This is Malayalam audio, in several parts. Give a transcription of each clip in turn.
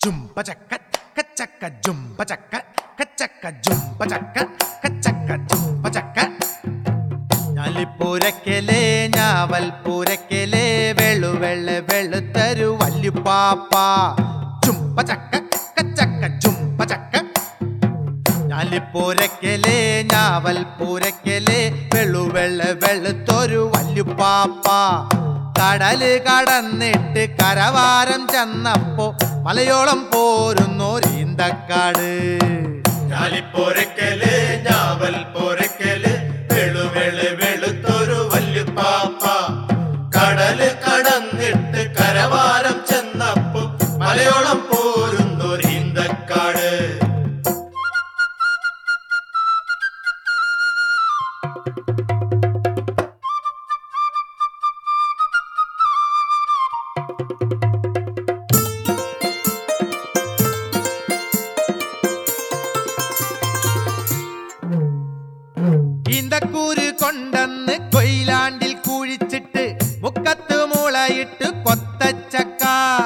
ജുംപ ചക്ക കച്ചക്ക ജുംപ ചക്ക കച്ചക്ക ജുംപ ചക്ക കച്ചക്ക ജുംപ ചക്ക ഞാലിപ്പൂരക്കലേ ഞാവൽപ്പൂരക്കലേ വെളു വെള്ള വെളുത്തരു വല്യുപ്പാപ്പ ചുംപ ചക്ക കച്ചക്ക ചുംപ ചക്ക ഞാലിപ്പൂരക്കലേ ഞാവൽപ്പൂരക്കലേ വെളു വെള്ള വെളുത്തൊരു വല്യുപ്പാപ്പ കടല് കടന്നിട്ട് കരവാരം ചെന്നപ്പോ മലയോളം പോരുന്നോരീന്തക്കാട് ഞാലിപ്പോരക്കല് ഞാവൽ പോരക്കല് വെളുവെളു വെളുത്തൊരു വല്യുപ്പാപ്പ കടല് കടന്നിട്ട് കരവാരം ചെന്നപ്പോ മലയോളം പോരുന്നൊരു ഹിന്ദക്കാട് ഈന്തക്കൂര് കൊണ്ടെന്ന് കൊയിലാണ്ടിൽ കുഴിച്ചിട്ട് മുക്കത്ത് മുളയിട്ട് കൊത്തച്ചക്ക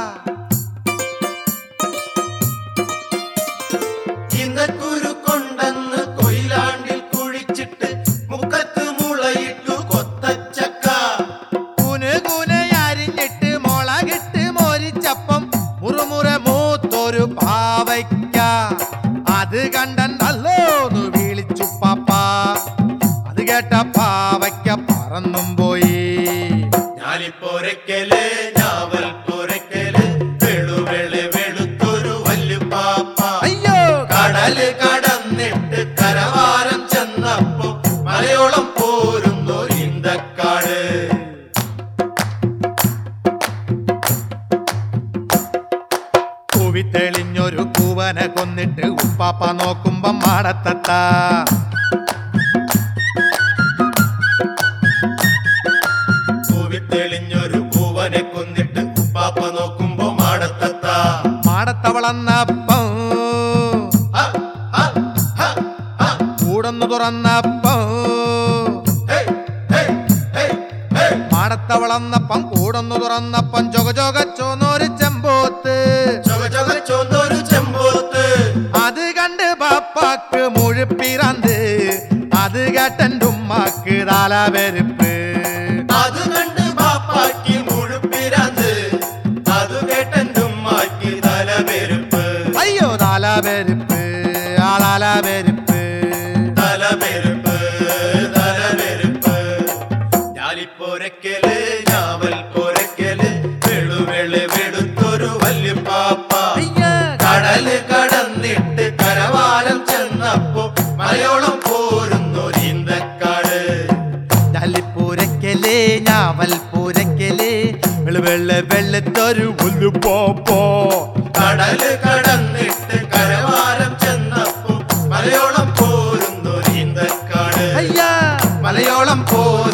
ഇന്നക്കുരു കൊണ്ടെന്ന് കൊയിലാണ്ടിൽ കുഴിച്ചിട്ട് മുക്കത്ത് മുളയിട്ടു കൊത്തച്ചക്ക കുന് കുനയരിഞ്ഞിട്ട് മുളകിട്ട് മോരിച്ചപ്പം മുറുമുറ മൂത്തൊരു പാവയ്ക്ക അത് കണ്ടല്ലോ വിളിച്ചു പാപ്പ അത് കേട്ട പാവയ്ക്ക പറന്നും പോയി ഞാലിപ്പോരക്കല് ഞാവൽ പോരക്കല് വെളുവെളു വെളുത്തൊരു വല്യുപ്പാപ്പ അയ്യോ കടല് കടന്നിട്ട് കരവാരം ചെന്നപ്പോ മലയോളം പോരുന്നു ഇന്ദക്കാട് കൂവിത്തെളിഞ്ഞൊരു കൂവനെ കൊന്നിട്ട് ഉപ്പാപ്പ നോക്കുമ്പം മാടത്തത്ത കൂവിത്തെളിഞ്ഞൊരു പൂവനെ കൊന്നിട്ട് പാപ്പ നോക്കുമ്പോ മാടത്തത്ത മാടത്തവളന്നപ്പം ഹ, ഹ, ഹ, ഹ. കൂടൊന്നു തുറന്നപ്പം ഹേയ്, ഹേയ്, ഹേയ്, ഹേയ്. മാടത്തവളന്നപ്പം കൂടൊന്നു തുറന്നപ്പം ചൊക ചൊക ചോന്നൊരു ചെമ്പോത്ത് ചൊക ചൊക ചോന്നൊരു ചെമ്പോത്ത് അത് കണ്ട് പാപ്പാക്ക് മുഴുപ്പിറന്ത് അത് കേട്ടൻ്റെ ഉമ്മാക്ക് താലവെരുപ്പ് അത് കണ്ട് പാപ്പാക്ക് മുഴുപ്പിരാന്ത് അത് കേട്ടെന്റുമ്മാക്ക് തലപെരുപ്പ് അയ്യോ താലവെരുപ്പ് ആ താലവെരുപ്പ് തലപെരുപ്പ് തലപെരുപ്പ് ഞാലിപ്പോരക്കല് ഞാവൽ പോരക്കല് വെളുവെളു വെളുത്തൊരു വല്യുപ്പാപ്പ അയ്യാ കടല് കടന്നിട്ട് കരവാരം ചെന്നപ്പോ മലയോളം പോരുന്നു നീന്തക്കാട് ഞാലിപ്പൂരക്കലേ ഞാവൽപ്പൂരക്കലേ വെള്ള വെള്ളത്തൊരു ഉള്ളു പോപ്പോ കടല് കടന്നിട്ട് കരവാരം ചെന്നപ്പോ മലയോളം പോരുന്നു നീന്തക്കാട് അയ്യാ മലയോളം പോരുന്നു